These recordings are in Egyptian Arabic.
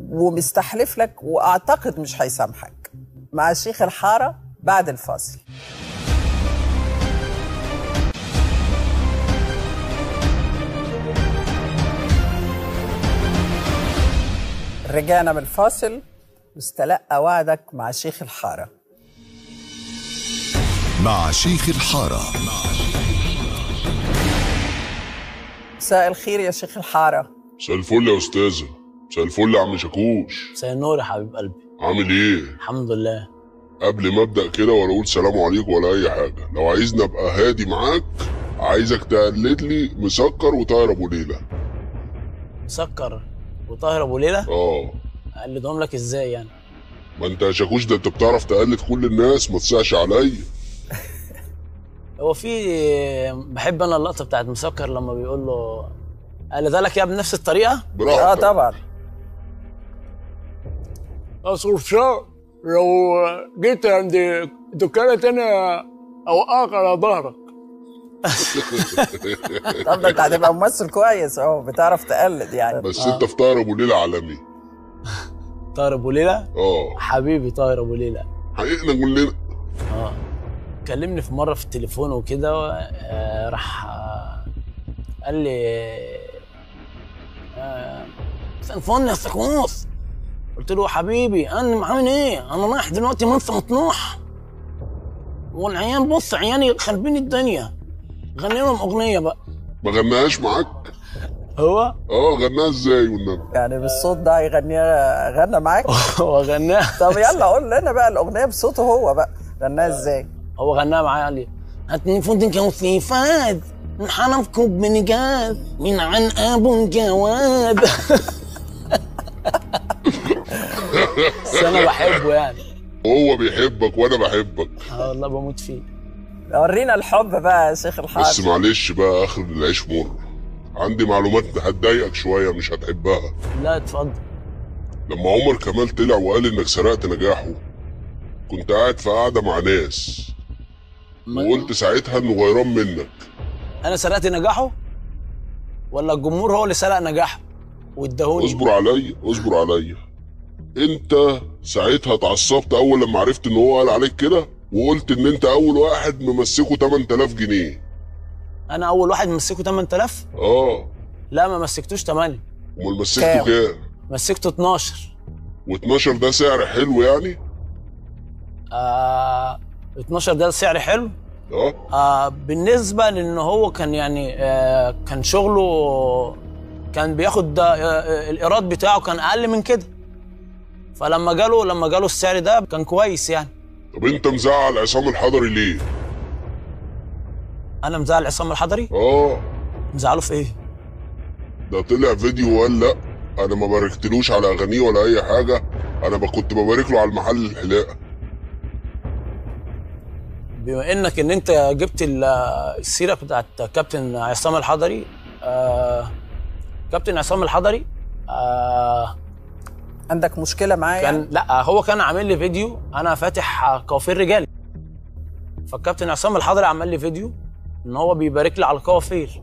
ومستحلف لك واعتقد مش هيسامحك مع شيخ الحاره بعد الفاصل رجعنا من الفاصل واستلقى وعدك مع شيخ الحاره مع شيخ الحارة مساء الخير يا شيخ الحاره مساء الفل يا استاذه مساء الفل يا عم شاكوش مساء النور يا حبيب قلبي عامل ايه الحمد لله قبل ما ابدا كده ولا اقول سلام عليكم ولا اي حاجه لو عايزني ابقى هادي معاك عايزك تقلد لي مسكر وطاير ابو ليله مسكر وطاهر ابو ليله اه اقلدهم لك ازاي يعني ما انت يا شاكوش ده انت بتعرف تقلد كل الناس ما تسعش عليا هو في بحب انا اللقطه بتاعت مسكر لما بيقول له قلدها لك يا بنفس الطريقه اه براحتك طبعا اصل شاء لو جيت عند دكانة تانية اوقعك على ظهرك طب ده انت هتبقى ممثل كويس اهو بتعرف تقلد يعني بس انت في طاير ابو ليله عالمي طاهر ابو ليله اه حبيبي طاهر ابو ليله حقيقنا كلنا اه كلمني في مره في التليفون وكده آه راح آه قال لي آه تليفون يا سكوس قلت له حبيبي انا عامل ايه انا رايح دلوقتي مرسى مطروح والعيال بص عيالي خاربين الدنيا غني لهم اغنيه بقى ما غناهاش معاك هو اه غناها ازاي والنبي يعني بالصوت ده يغنيها غنى معاك هو غناها طب يلا قول لنا بقى الاغنيه بصوته هو بقى غناها ازاي هو غناها معايا قال لي هاتني فندق وصيفات انحرف كوب من جاز من عن ابو الجواد بس انا بحبه يعني هو بيحبك وانا بحبك اه والله بموت فيه ورينا الحب بقى يا شيخ الحاج بس معلش بقى اخر العيش مر عندي معلومات هتضايقك شويه مش هتحبها لا اتفضل لما عمر كمال طلع وقال انك سرقت نجاحه كنت قاعد في قاعده مع ناس ما- وقلت ساعتها انه غيران منك انا سرقت نجاحه ولا الجمهور هو اللي سرق نجاحه واداهوني اصبر عليا اصبر عليا انت ساعتها اتعصبت اول لما عرفت ان هو قال عليك كده وقلت ان انت اول واحد ممسكه 8000 جنيه انا اول واحد مسكه 8000 اه لا ما مسكتوش 8 امال مسكته كام مسكته 12 و12 ده سعر حلو يعني آه 12 ده سعر حلو اه آه بالنسبه لان هو كان يعني آه كان شغله كان بياخد آه آه الايراد بتاعه كان اقل من كده فلما جاله لما جاله السعر ده كان كويس يعني طب انت مزعل عصام الحضري ليه انا مزعل عصام الحضري اه مزعله في ايه ده طلع فيديو وقال لا انا ما باركتلوش على اغانيه ولا اي حاجه انا ب- كنت ببارك له على المحل الحلاقه بما انك ان انت جبت ال- السيره بتاعت كابتن عصام الحضري آه كابتن عصام الحضري آه عندك مشكله معايا يعني؟ كان لا هو كان عامل لي فيديو انا فاتح كوافير رجالي فالكابتن عصام الحضري عمل لي فيديو ان هو بيبارك لي على الكوافير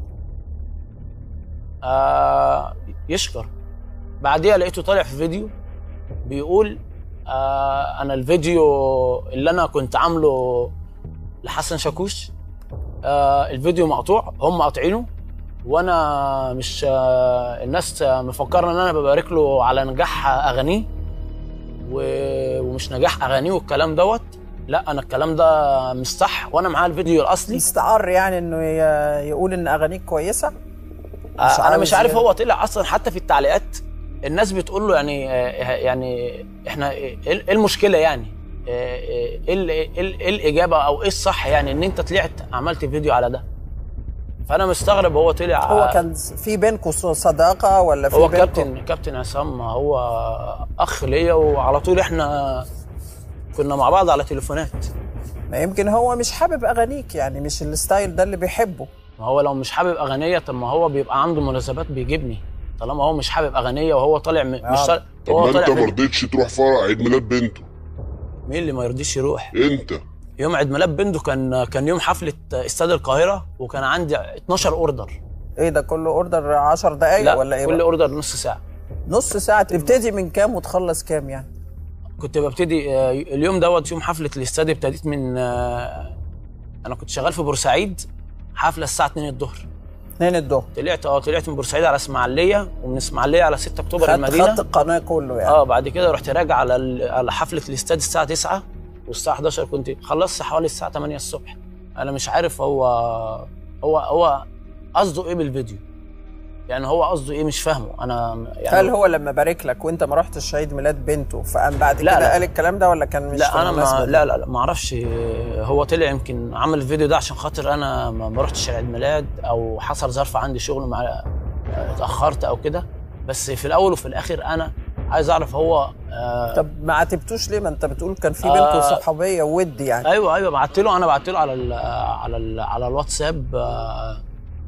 آه يشكر بعديها لقيته طالع في فيديو بيقول آه انا الفيديو اللي انا كنت عامله لحسن شاكوش آه الفيديو مقطوع هم قاطعينه وانا مش آه الناس مفكرة ان انا ببارك له على نجاح اغانيه و- ومش نجاح اغانيه والكلام دوت لا انا الكلام ده مش صح وانا معاه الفيديو الاصلي استعر يعني انه ي- يقول ان اغانيك كويسه آه انا عاوز مش عارف ي- هو طلع اصلا حتى في التعليقات الناس بتقول له يعني آه، يعني احنا ايه إيه المشكله يعني آه، ايه ال- إيه ال- إيه الاجابه او ايه الصح يعني ان انت طلعت عملت فيديو على ده فانا مستغرب هو طلع هو كان في بينكم صداقه ولا في هو بينكم كابتن كابتن عصام هو اخ ليا وعلى طول احنا كنا مع بعض على تليفونات ما يمكن هو مش حابب اغانيك يعني مش الستايل ده اللي بيحبه ما هو لو مش حابب اغنيه طب ما هو بيبقى عنده مناسبات بيجيبني طالما هو مش حابب اغنيه وهو طالع م... مش آه. طالع طب هو ما طالع انت ما فيديو. رضيتش تروح فرح عيد ميلاد بنته مين اللي ما يرضيش يروح انت يوم عيد ميلاد بنته كان كان يوم حفله استاد القاهره وكان عندي 12 اوردر ايه ده كله اوردر 10 دقايق لا ولا ايه كل بقى؟ اوردر نص ساعه نص ساعه تبتدي من كام وتخلص كام يعني كنت ببتدي آه، اليوم دوت يوم حفله الاستاد ابتديت من آه، انا كنت شغال في بورسعيد حفله الساعه 2 الظهر 2 الظهر طلعت اه طلعت من بورسعيد على اسماعيليه ومن اسماعيليه على 6 اكتوبر خدت المدينه خط القناه كله يعني اه بعد كده رحت راجع على ال- على حفله الاستاد الساعه 9 والساعه 11 كنت خلصت حوالي الساعه 8 الصبح انا مش عارف هو هو هو قصده ايه بالفيديو يعني هو قصده ايه مش فاهمه انا يعني هل هو لما بارك لك وانت ما رحتش عيد ميلاد بنته فقام بعد لا، كده لا. قال الكلام ده ولا كان مش في لا انا المناسبة ما دي؟ لا لا لا ما اعرفش هو طلع يمكن عمل الفيديو ده عشان خاطر انا ما ما رحتش عيد ميلاد او حصل ظرف عندي شغل مع اتاخرت او كده بس في الاول وفي الاخر انا عايز اعرف هو آه طب ما عاتبتوش ليه ما انت بتقول كان في آه. بينكم صحوبيه وود يعني ايوه ايوه بعت له انا بعت له على ال على ال على الواتساب آه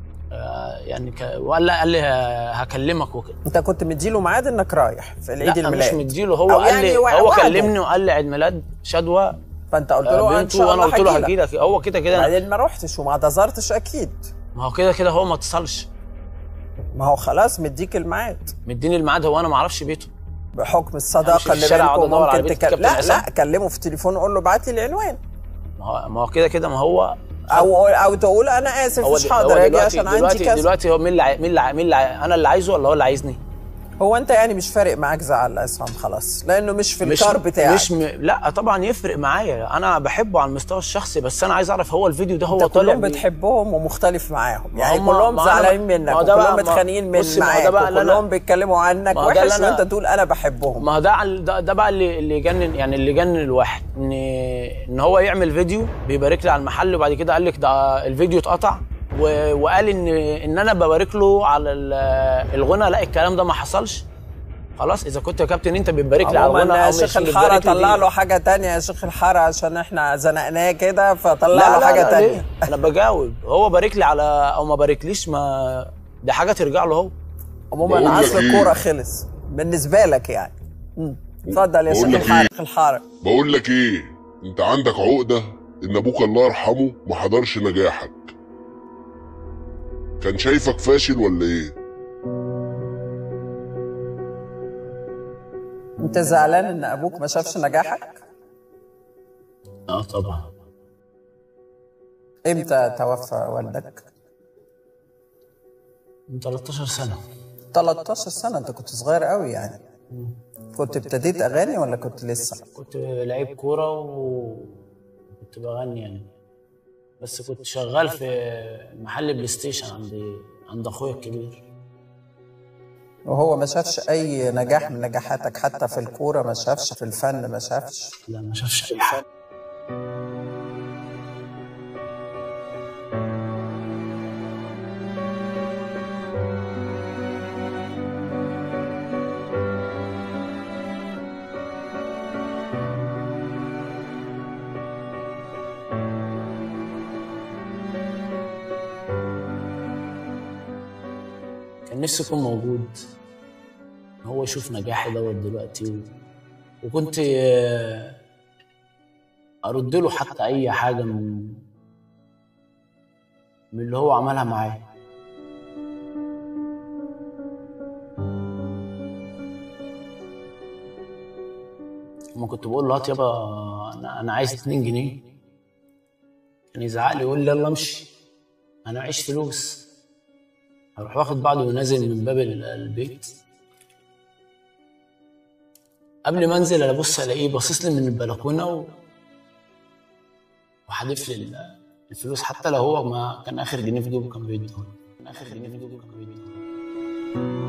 آه يعني ك... وقال قال لي ه- هكلمك وكده انت كنت مديله ميعاد انك رايح في العيد لا الميلاد مش مديله هو أو قال يعني لي وع- هو وعده. كلمني وقال لي عيد ميلاد شدوى فانت قلت آه، له ان بنته شاء وانا الله قلت له هجيلك. هجي لك هو كده كده بعدين ما رحتش وما اعتذرتش اكيد ما هو كده كده هو ما اتصلش ما هو خلاص مديك الميعاد مديني الميعاد هو انا ما اعرفش بيته بحكم أمشي الصداقه في اللي الشارع بينكم أقعد أدور على ممكن بيت تكلم الكابتن لا عصام؟ لا كلمه في التليفون قول له بعت لي العنوان ما هو ما هو كده كده ما هو او او تقول انا اسف هو مش د- حاضر هو اجي دلوقتي عشان عندي دلوقتي كذا دلوقتي هو مين اللي عاي- مين اللي عاي- مين اللي عاي- انا اللي عايزه ولا هو اللي عايزني؟ هو انت يعني مش فارق معاك زعل عصام خلاص لانه مش في مش الكار بتاعك مش م... لا طبعا يفرق معايا انا بحبه على المستوى الشخصي بس انا عايز اعرف هو الفيديو ده هو انت طالع كلهم بيه. بتحبهم ومختلف معاهم ما يعني هم- كلهم ما أنا- زعلانين منك ما هو ده بقى- وكلهم ما- متخانقين من بصي، ما هو ده معاك بقى اللي أنا- وكلهم بيتكلموا عنك ما هو ده اللي وحش أنا- وانت تقول انا بحبهم ما هو ده عل- ده, ده بقى اللي اللي يجنن يعني اللي يجنن الواحد ان ان هو يعمل فيديو بيبارك لي على المحل وبعد كده قال لك ده الفيديو اتقطع و- وقال ان ان انا ببارك له على ال- الغنى لا الكلام ده ما حصلش خلاص اذا كنت يا كابتن انت بتبارك لي على الغنى عموما او يا مش شيخ بتبارك الحاره لي طلع دي. له حاجه تانية يا شيخ الحاره عشان احنا زنقناه كده فطلع لا له لا حاجه لا تانية ليه؟ انا بجاوب هو بارك لي على او ما باركليش ما دي حاجه ترجع له هو عموما بقول لك عصر إيه؟ الكوره خلص بالنسبه لك يعني مم. اتفضل يا بقول شيخ لك الحاره إيه؟ شيخ الحاره بقول لك ايه انت عندك عقده ان ابوك الله يرحمه ما حضرش نجاحك كان شايفك فاشل ولا ايه انت زعلان ان ابوك ما شافش نجاحك اه طبعا امتى توفى والدك من 13 سنه 13 سنه انت كنت صغير قوي يعني كنت ابتديت اغاني ولا كنت لسه كنت لعيب كوره وكنت بغني يعني بس كنت شغال في محل بلاي ستيشن عند عند اخويا الكبير وهو ما شافش اي نجاح من نجاحاتك حتى في الكوره ما شافش في الفن ما شافش لا ما شافش اي حاجه كان نفسي يكون موجود هو يشوف نجاحي دوت دلوقتي و... وكنت آه، ارد له حتى اي حاجه من من اللي هو عملها معايا لما كنت بقول له هات يابا انا انا عايز 2 جنيه كان يزعق لي يقول لي يلا امشي انا معيش فلوس اروح واخد بعضه ونازل من باب ال- البيت قبل ما انزل ابص الاقيه باصص لي من البلكونه و... وحادف لي ال- الفلوس حتى لو هو ما كان اخر جنيه في جيبه كان بيديهوني كان اخر جنيه في جيبه كان بيديهوني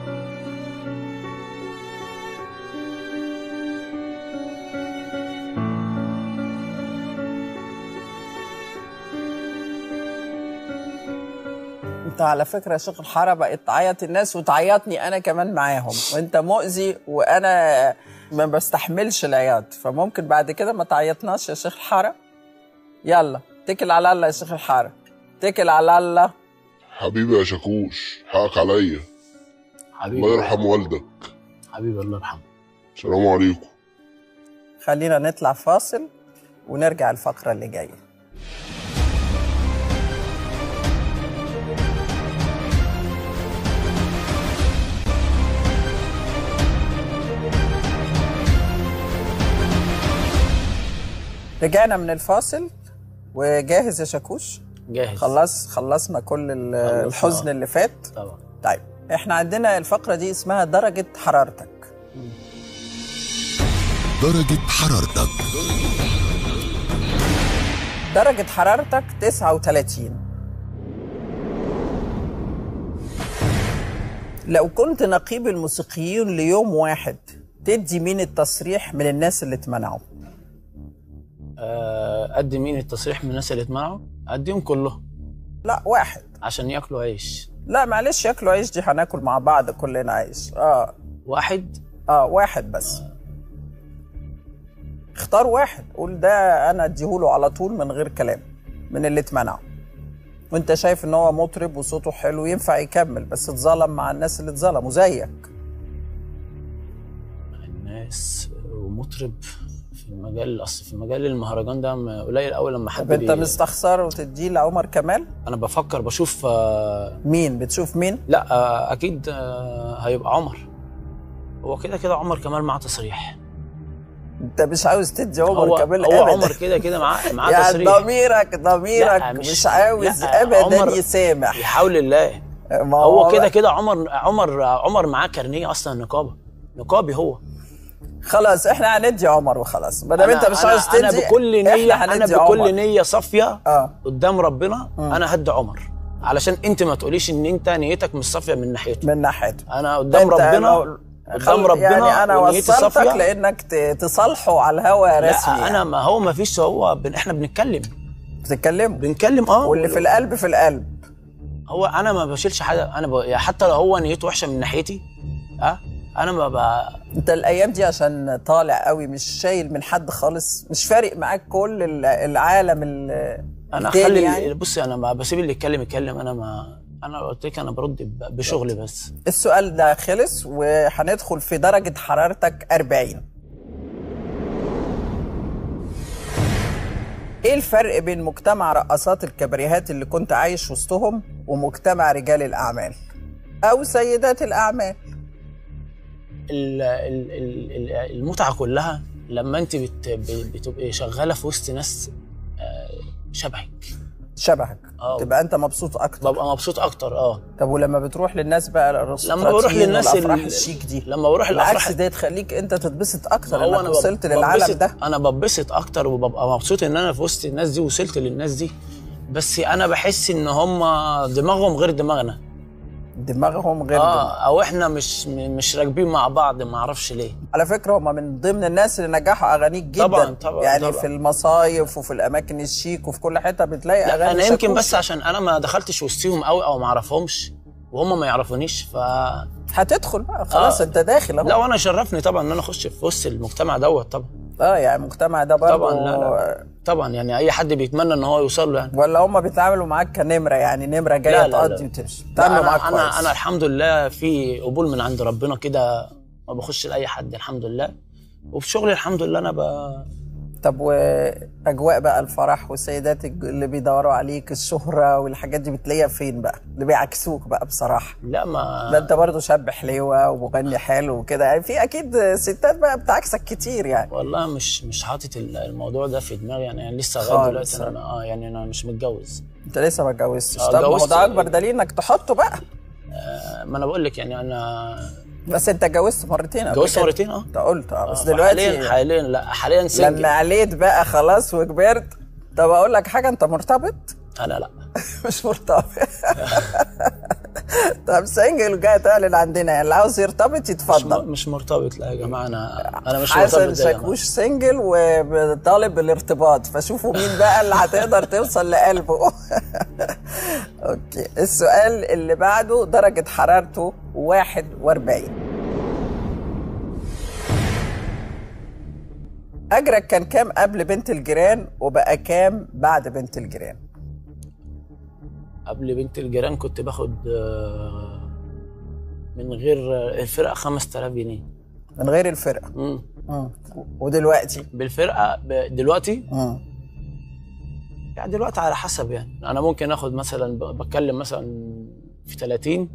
انت على فكره يا شيخ الحاره بقت تعيط الناس وتعيطني انا كمان معاهم وانت مؤذي وانا ما بستحملش العياط فممكن بعد كده ما تعيطناش يا شيخ الحاره يلا اتكل على الله يا شيخ الحاره اتكل على الله حبيبي يا شاكوش حقك عليا حبيبي الله يرحم والدك حبيبي الله يرحمه السلام عليكم خلينا نطلع فاصل ونرجع الفقره اللي جايه رجعنا من الفاصل وجاهز يا شاكوش جاهز خلص خلصنا كل ال- الحزن اللي فات طبعا طيب احنا عندنا الفقرة دي اسمها درجة حرارتك درجة حرارتك درجة حرارتك 39 لو كنت نقيب الموسيقيين ليوم واحد تدي مين التصريح من الناس اللي اتمنعوا آه، ادي مين التصريح من الناس اللي اتمنعوا اديهم كلهم لا واحد عشان ياكلوا عيش لا معلش ياكلوا عيش دي هناكل مع بعض كلنا عيش اه واحد اه واحد بس اختار واحد قول ده انا اديهوله على طول من غير كلام من اللي اتمنعوا وانت شايف ان هو مطرب وصوته حلو ينفع يكمل بس اتظلم مع الناس اللي اتظلموا زيك الناس ومطرب في المجال اصل في مجال المهرجان ده م- قليل قوي لما حد طب انت بي... مستخسر وتديه لعمر كمال انا بفكر بشوف آه، مين بتشوف مين لا آه، اكيد آه، هيبقى عمر هو كده كده عمر كمال معاه تصريح انت مش عاوز تدي عمر هو كمال هو أبداً. عمر كده كده معاه معاه يعني تصريح ضميرك ضميرك لا، مش, مش- عاوز لا، ابدا عمر- يسامح يحاول الله ما هو كده كده عمر عمر عمر معاه كارنيه اصلا نقابه نقابي هو خلاص احنا هندي عمر وخلاص ما دام أنا- انت مش أنا- عاوز تدي انا بكل نيه احنا انا هندي بكل عمر. نيه صافيه اه قدام ربنا انا هدي عمر علشان انت ما تقوليش ان انت نيتك مش صافيه من ناحيته من ناحيته انا قدام أنت ربنا لو- قدام خل- ربنا يعني انا ونيتي وصلتك صافية. لانك ت- تصالحه على الهوا رسمي لا انا ما هو ما فيش هو بن احنا بنتكلم بتتكلموا بنتكلم اه واللي في القلب في القلب هو انا ما بشيلش حاجه انا ب... يعني حتى لو هو نيته وحشه من ناحيتي اه انا ما ب... انت الايام دي عشان طالع قوي مش شايل من حد خالص مش فارق معاك كل ال- العالم ال- انا التاني اخلي يعني. يعني. بصي انا ما بسيب اللي يتكلم يتكلم انا ما انا قلت لك انا برد ب- بشغلي بس السؤال ده خلص وهندخل في درجة حرارتك 40 ايه الفرق بين مجتمع رقصات الكباريهات اللي كنت عايش وسطهم ومجتمع رجال الاعمال او سيدات الاعمال ال- ال- ال- ال- المتعه كلها لما انت بت... ب- بتبقي شغاله في وسط ناس آه، شبهك شبهك آه. تبقى انت مبسوط اكتر ببقى مبسوط اكتر اه طب ولما بتروح للناس بقى لما الارستقراطيين بروح للناس والافراح ال- الشيك دي لما بروح بالعكس الافراح ده تخليك انت تتبسط اكتر هو انك انا وصلت بب- للعالم ببسط- ده انا ببسط اكتر وببقى مبسوط ان انا في وسط الناس دي وصلت للناس دي بس انا بحس ان هم دماغهم غير دماغنا دماغهم غير اه دماغ. او احنا مش م- مش راكبين مع بعض ما اعرفش ليه على فكره هم من ضمن الناس اللي نجحوا اغانيك جدا طبعاً، طبعاً، يعني طبعاً. في المصايف وفي الاماكن الشيك وفي كل حته بتلاقي لا اغاني انا يمكن شاكوش. بس عشان انا ما دخلتش وسطهم قوي او ما اعرفهمش وهم ما يعرفونيش ف هتدخل بقى خلاص آه. انت داخل اهو لا وانا شرفني طبعا ان انا اخش في وسط المجتمع دوت طبعا اه يعني المجتمع ده برضه طبعا لا لا طبعا يعني اي حد بيتمنى ان هو يوصل له يعني ولا هم بيتعاملوا معاك كنمره يعني نمره جايه لا، لا، لا. تقضي وتمشي لا، بيتعاملوا معاك انا كويس انا انا الحمد لله في قبول من عند ربنا كده ما بخش لاي حد الحمد لله وفي شغلي الحمد لله انا ب... طب واجواء بقى الفرح والسيدات الج- اللي بيدوروا عليك الشهره والحاجات دي بتلاقيها فين بقى اللي بيعكسوك بقى بصراحه لا ما ده انت برضه شاب حليوه ومغني حلو وكده يعني في اكيد ستات بقى بتعكسك كتير يعني والله مش مش حاطط ال- الموضوع ده في دماغي يعني, يعني لسه خالص. لغايه دلوقتي انا اه يعني انا مش متجوز انت لسه ما اتجوزتش اه، طب ما هو اتجوزت. ده اكبر دليل انك تحطه بقى آه، ما انا بقول لك يعني انا بس انت اتجوزت مرتين قبل اتجوزت كده. مرتين اه انت قلت اه بس آه، دلوقتي حاليا حاليا لا حاليا لما سنجل عليت بقى خلاص وكبرت طب اقول لك حاجه انت مرتبط انا لا مش مرتبط طب سنجل جاي تعلن عندنا يعني اللي عاوز يرتبط مش, يتفضل م- مش مرتبط لا يا جماعه انا انا مش حسن مرتبط ده يا جماعة. شاكوش سنجل وطالب الارتباط فشوفوا مين بقى اللي هتقدر توصل لقلبه اوكي السؤال اللي بعده درجة حرارته 41 أجرك كان كام قبل بنت الجيران وبقى كام بعد بنت الجيران؟ قبل بنت الجيران كنت باخد آه، من غير آه، الفرقه 5000 جنيه من غير الفرقة مم. مم. ودلوقتي بالفرقه ب- دلوقتي مم. يعني دلوقتي على حسب يعني انا ممكن اخد مثلا ب- بتكلم مثلا في 30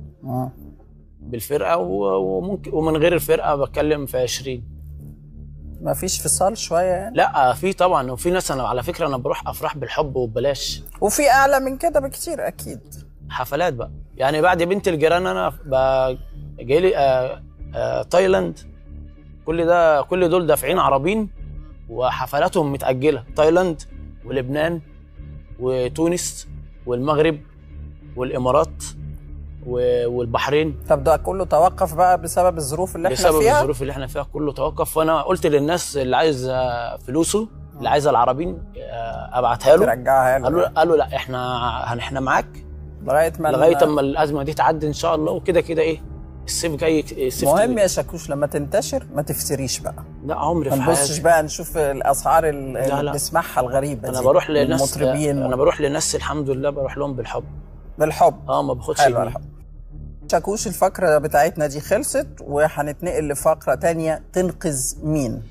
ما فيش فصال شويه يعني لا في طبعا وفي ناس انا على فكره انا بروح افراح بالحب وببلاش وفي اعلى من كده بكتير اكيد حفلات بقى يعني بعد بنت الجيران انا ب- جايلي آه آه تايلاند كل ده كل دول دافعين عربين وحفلاتهم متأجلة تايلاند ولبنان وتونس والمغرب والإمارات و- والبحرين طب ده كله توقف بقى بسبب الظروف اللي احنا بسبب فيها الظروف اللي احنا فيها كله توقف وانا قلت للناس اللي عايز آه، فلوسه اللي عايز العربين آه، ابعتها له ترجعها قالوا له قالوا لا احنا احنا معاك لغايه ما لغايه اما الازمه دي تعدي ان شاء الله وكده كده ايه الصيف جاي الصيف مهم جاي. يا شاكوش لما تنتشر ما تفتريش بقى لا عمري في ما نبصش حياتي بقى نشوف الاسعار ال- لا. اللي بنسمعها الغريبه انا دي بروح لناس المطربين انا بروح لناس الحمد لله بروح لهم بالحب بالحب اه ما باخدش حلو جنيه. الحب شاكوش الفقرة بتاعتنا دي خلصت وهنتنقل لفقرة تانية تنقذ مين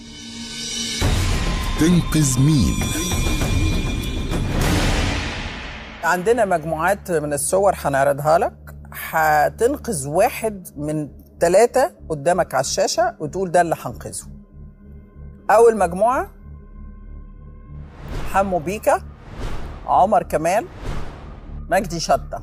تنقذ مين عندنا مجموعات من الصور هنعرضها لك هتنقذ واحد من ثلاثة قدامك على الشاشة وتقول ده اللي هنقذه أول مجموعة حمو بيكا عمر كمال مجدي شطة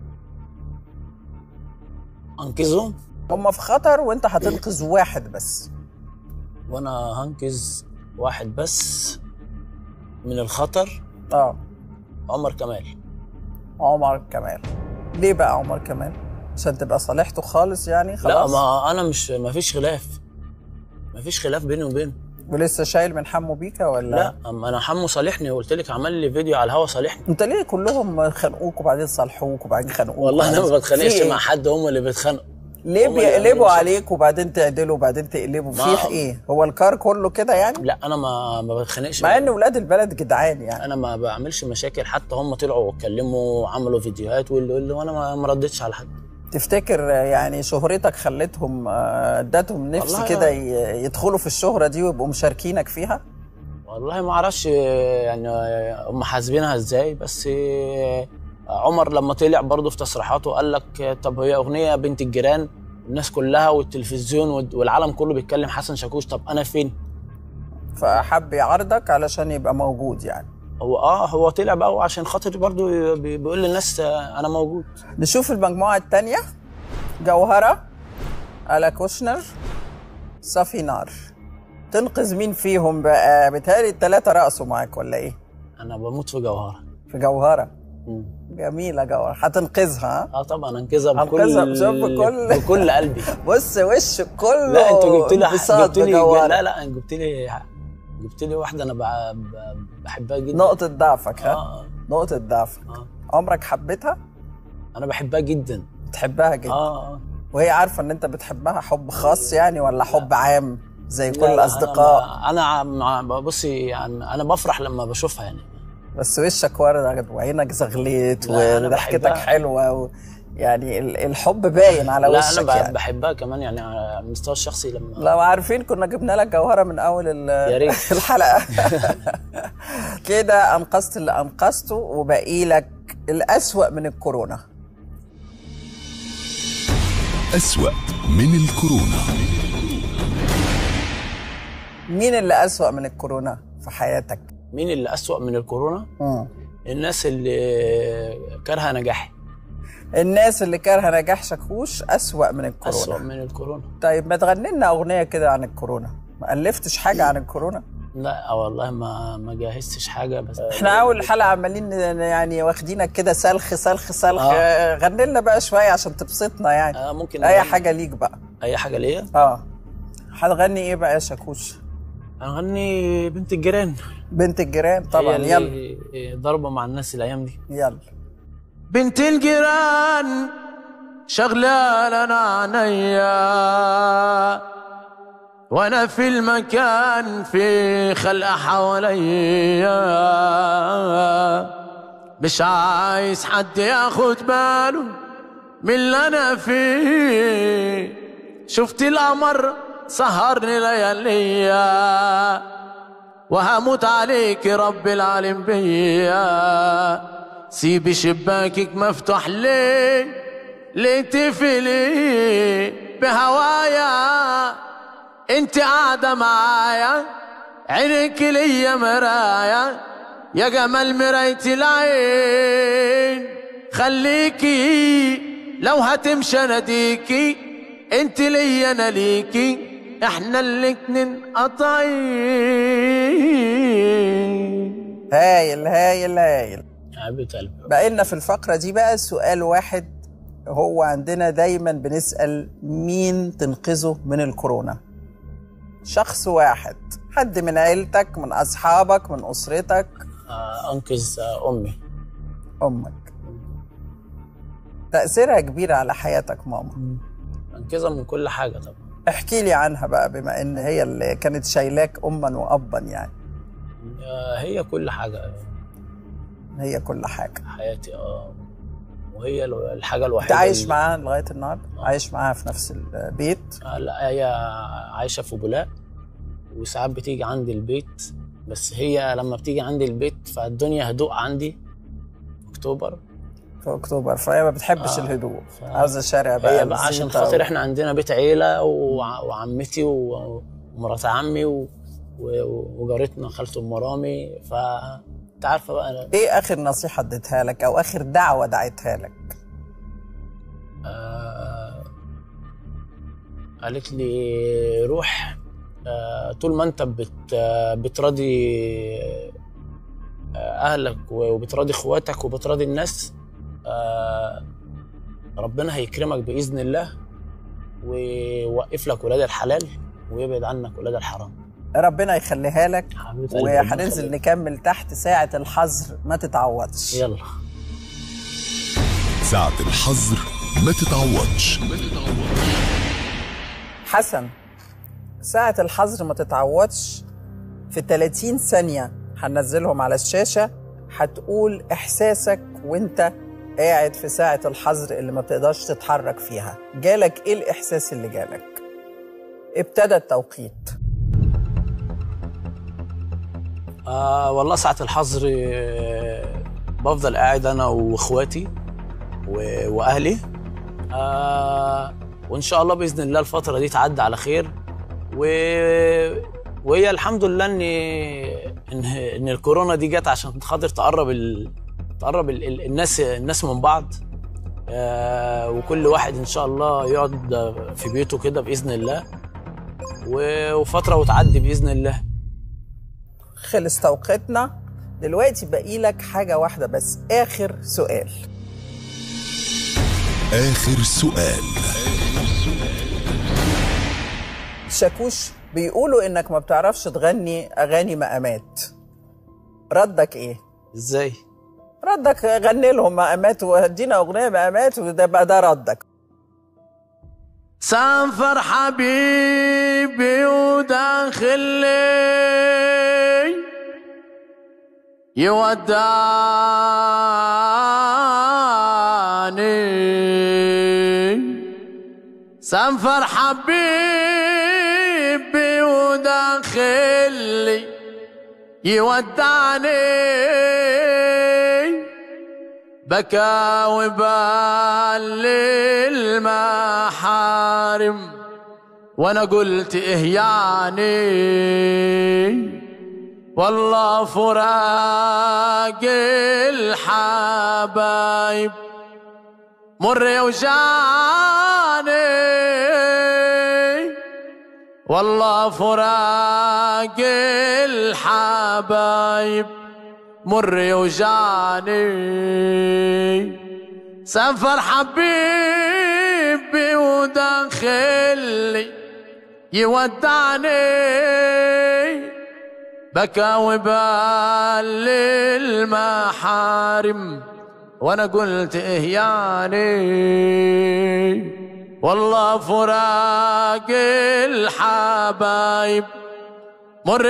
انقذهم هم في خطر وانت هتنقذ واحد بس وانا هنقذ واحد بس من الخطر اه عمر كمال عمر كمال ليه بقى عمر كمال عشان تبقى صالحته خالص يعني لا خلاص ما انا مش ما فيش خلاف ما فيش خلاف بيني وبينه ولسه شايل من حمو بيكا ولا لا اما انا حمو صالحني وقلت لك عمل لي فيديو على الهوا صالحني انت ليه كلهم خانقوك وبعدين صالحوك وبعدين خانقوك والله انا ما وبعدين- بتخانقش في إيه؟ مع حد هم اللي بيتخانقوا ليه هم اللي يعملوا بيقلبوا مشاكل. عليك وبعدين تعدلوا وبعدين تقلبوا ما- في ايه هو الكار كله كده يعني لا انا ما ما بتخانقش مع ان ولاد البلد جدعان يعني انا ما بعملش مشاكل حتى هم طلعوا واتكلموا وعملوا فيديوهات واللي واللي وانا ما ما ردتش على حد تفتكر يعني شهرتك خلتهم آه، ادتهم نفس والله كده ي- يدخلوا في الشهرة دي ويبقوا مشاركينك فيها والله ما اعرفش يعني هم حاسبينها ازاي بس عمر لما طلع برضه في تصريحاته قال لك طب هي اغنيه بنت الجيران الناس كلها والتلفزيون والعالم كله بيتكلم حسن شاكوش طب انا فين فحب يعرضك علشان يبقى موجود يعني هو اه هو طلع بقى عشان خاطر برضه بي- بيقول للناس آه، انا موجود نشوف المجموعة التانية جوهرة ألا كوشنر صافي نار تنقذ مين فيهم بقى بتهيألي التلاتة رقصوا معاك ولا ايه انا بموت في جوهره في جوهرة مم. جميلة جوهرة هتنقذها ها؟ اه طبعا انقذها أنقذها بكل بشوف بكل- بكل قلبي بص وشك كله لا انت جبت لي انبساط جبت لي بجوهرة. لا لا جبت لي جبت لي واحده انا ب- ب- بحبها جدا نقطة ضعفك ها اه نقطة ضعفك اه عمرك حبيتها انا بحبها جدا بتحبها جدا اه اه وهي عارفة ان انت بتحبها حب خاص يعني ولا حب عام زي كل لا، لا، الأصدقاء انا انا مع- بصي يعني انا بفرح لما بشوفها يعني بس وشك ورد وعينك زغليت لا، أنا وضحكتك بحبها. حلوة و... يعني ال- الحب باين على لا وشك انا ب- يعني بحبها كمان يعني على المستوى الشخصي لما لو عارفين كنا جبنا لك جوهرة من أول ال- يا ريت. الحلقة كده أنقذت اللي أنقذته وبقي لك الأسوأ من الكورونا أسوأ من الكورونا مين اللي أسوأ من الكورونا في حياتك؟ مين اللي اسوأ من الكورونا مم. الناس اللي كارهه نجاحي الناس اللي كارهة نجاح شاكوش أسوأ من الكورونا اسوأ من الكورونا طيب ما تغني لنا أغنية كده عن الكورونا ما ألفتش حاجة عن الكورونا لا والله ما ما جهزتش حاجه بس احنا اول حلقه عمالين ن- يعني واخدينك كده سلخ سلخ سلخ آه. آه. غني لنا بقى شويه عشان تبسطنا يعني آه ممكن اي نغني. حاجه ليك بقى اي حاجه ليا اه هتغني ايه بقى يا شاكوش هنغني بنت الجيران بنت الجيران طبعا هي يلا اللي ضربه مع الناس الايام دي يلا بنت الجيران شغلة لنا عينيا وانا في المكان في خلقة حواليا مش عايز حد ياخد باله من اللي انا فيه شفت القمر سهرني لياليا وهموت عليك رب العالم بيا سيبي شباكك مفتوح ليه ليه تقفلي بهوايا انت قاعدة معايا عينك ليا مرايا يا جمال مراية العين خليكي لو هتمشي اناديكي انت ليا انا ليكي احنا الاتنين قطعين هايل هايل هايل حبيبة قلبي بقى لنا في الفقرة دي بقى سؤال واحد هو عندنا دايما بنسأل مين تنقذه من الكورونا شخص واحد حد من عيلتك من أصحابك من أسرتك آه، انقذ آه، امي أمك تأثيرها كبير على حياتك ماما انقذها من كل حاجة طبعا احكي لي عنها بقى بما ان هي اللي كانت شايلاك أما وأبا يعني آه، هي كل حاجة هي كل حاجة في حياتي اه وهي الو- الحاجة انت الوحيدة عايش اللي- معاها لغاية النهاردة عايش معاها في نفس البيت آه، لا هي عايشة في بولاق وساعات بتيجي عندي البيت بس هي لما بتيجي عندي البيت فالدنيا هدوء عندي اكتوبر في أكتوبر فهي ما بتحبش آه. الهدوء ف- عاوزة الشارع بقى هي بقى عشان الزيطة خاطر و- احنا عندنا بيت عيلة وع- وعمتي و- ومرات عمي و- و- وجارتنا خالته ام رامي ف انت عارفه بقى أنا ايه اخر نصيحة اديتها لك او اخر دعوة دعيتها لك آه، قالت لي روح آه، طول ما انت بت آه، بتراضي آه، اهلك وبتراضي اخواتك وبتراضي الناس آه، ربنا هيكرمك باذن الله ويوقف لك ولاد الحلال ويبعد عنك ولاد الحرام ربنا يخليها لك حبيبة قلبي، ربنا وهننزل يخليك. نكمل تحت ساعة الحظر ما تتعوضش يلا ساعة الحظر ما تتعوضش حسن ساعة الحظر ما تتعوضش في 30 ثانية هننزلهم على الشاشة هتقول إحساسك وانت قاعد في ساعة الحظر اللي ما بتقدرش تتحرك فيها جالك ايه الإحساس اللي جالك ابتدى التوقيت آه والله ساعة الحظر آه، بفضل قاعد أنا وإخواتي و- وأهلي آه وإن شاء الله بإذن الله الفترة دي تعدي على خير و... وهي الحمد لله إن إن, إن الكورونا دي جت عشان خاطر تقرب ال... تقرب ال... ال- الناس الناس من بعض آه وكل واحد إن شاء الله يقعد في بيته كده بإذن الله و... وفترة وتعدي بإذن الله خلص توقيتنا دلوقتي باقي لك حاجة واحدة بس آخر سؤال آخر سؤال شاكوش بيقولوا إنك ما بتعرفش تغني أغاني مقامات ردك إيه؟ إزاي؟ ردك غني لهم مقامات وادينا أغنية مقامات وده بقى ده ردك سافر حبيبي وداخلي يودعني سافر حبيبي وداخلي يودعني بكى وبال المحارم وانا قلت ايه يعني والله فراق الحبايب مر يوجعني والله فراق الحبايب مر يوجعني سافر حبيبي وداخلي يودعني بكى وبال المحارم وانا قلت ايه يعني والله فراق الحبايب مر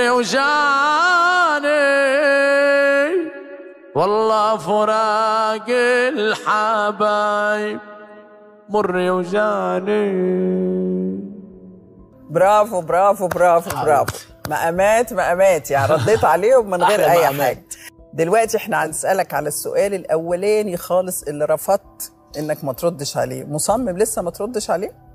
وجاني والله فراق الحبايب مر وجاني برافو برافو برافو برافو مقامات مقامات يعني رديت عليهم من غير أحلى اي مقامات. حاجه دلوقتي احنا هنسالك على السؤال الاولاني خالص اللي رفضت انك ما تردش عليه مصمم لسه ما تردش عليه